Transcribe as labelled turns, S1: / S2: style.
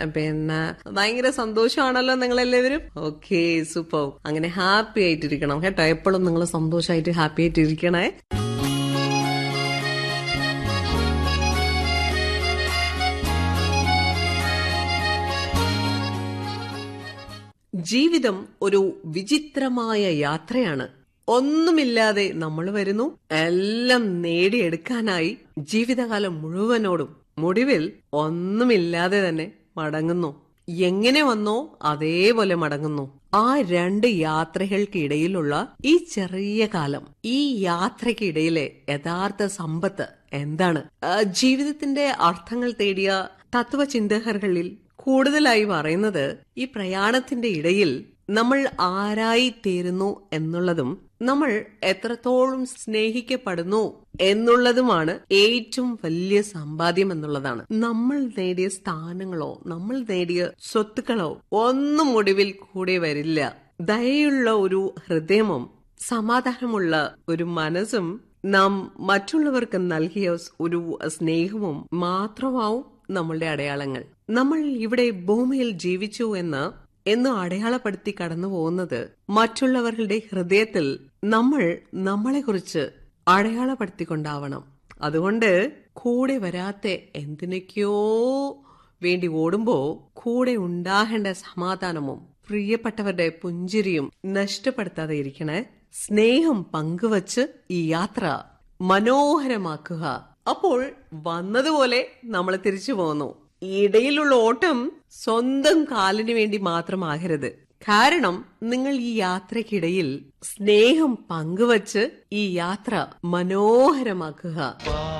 S1: പിന്നെ ഭയങ്കര സന്തോഷമാണല്ലോ നിങ്ങൾ എല്ലാവരും ഓക്കെ സൂപ്പർ അങ്ങനെ ഹാപ്പി ആയിട്ടിരിക്കണം കേട്ടോ എപ്പോഴും നിങ്ങൾ സന്തോഷമായിട്ട് ഹാപ്പി ആയിട്ടിരിക്കണേ ജീവിതം ഒരു വിചിത്രമായ യാത്രയാണ് ഒന്നുമില്ലാതെ നമ്മൾ വരുന്നു എല്ലാം നേടിയെടുക്കാനായി ജീവിതകാലം മുഴുവനോടും മുടിവിൽ ഒന്നുമില്ലാതെ തന്നെ മടങ്ങുന്നു എങ്ങനെ വന്നോ അതേപോലെ മടങ്ങുന്നു ആ രണ്ട് യാത്രകൾക്കിടയിലുള്ള ഈ ചെറിയ കാലം ഈ യാത്രയ്ക്കിടയിലെ യഥാർത്ഥ സമ്പത്ത് എന്താണ് ആ, ജീവിതത്തിന്റെ അർത്ഥങ്ങൾ തേടിയ തത്വചിന്തകർകളിൽ കൂടുതലായി പറയുന്നത് ഈ പ്രയാണത്തിന്റെ ഇടയിൽ നമ്മൾ ആരായി തീരുന്നു എന്നുള്ളതും നമ്മൾ എത്രത്തോളം സ്നേഹിക്കപ്പെടുന്നു എന്നുള്ളതുമാണ് ഏറ്റവും വലിയ സമ്പാദ്യം എന്നുള്ളതാണ് നമ്മൾ നേടിയ സ്ഥാനങ്ങളോ നമ്മൾ നേടിയ സ്വത്തുക്കളോ ഒന്നും ഒടുവിൽ കൂടെ വരില്ല ദയുള്ള ഒരു ഹൃദയവും സമാധാനമുള്ള ഒരു മനസ്സും നാം മറ്റുള്ളവർക്ക് നൽകിയ ഒരു സ്നേഹവും മാത്രമാവും നമ്മളുടെ അടയാളങ്ങൾ നമ്മൾ ഇവിടെ ഭൂമിയിൽ ജീവിച്ചു എന്ന് എന്ന് അടയാളപ്പെടുത്തി കടന്നു പോകുന്നത് മറ്റുള്ളവരുടെ ഹൃദയത്തിൽ നമ്മൾ നമ്മളെക്കുറിച്ച് അടയാളപ്പെടുത്തിക്കൊണ്ടാവണം അതുകൊണ്ട് കൂടെ വരാത്ത എന്തിനൊക്കെയോ വേണ്ടി ഓടുമ്പോ കൂടെ ഉണ്ടാകേണ്ട സമാധാനവും പ്രിയപ്പെട്ടവരുടെ പുഞ്ചിരിയും നഷ്ടപ്പെടുത്താതെ ഇരിക്കണേ സ്നേഹം പങ്കുവച്ച് ഈ യാത്ര മനോഹരമാക്കുക അപ്പോൾ വന്നതുപോലെ നമ്മൾ തിരിച്ചു പോന്നു ഇടയിലുള്ള ഓട്ടം സ്വന്തം കാലിന് വേണ്ടി മാത്രമാകരുത് കാരണം നിങ്ങൾ ഈ യാത്രക്കിടയിൽ സ്നേഹം പങ്കുവച്ച് ഈ യാത്ര മനോഹരമാക്കുക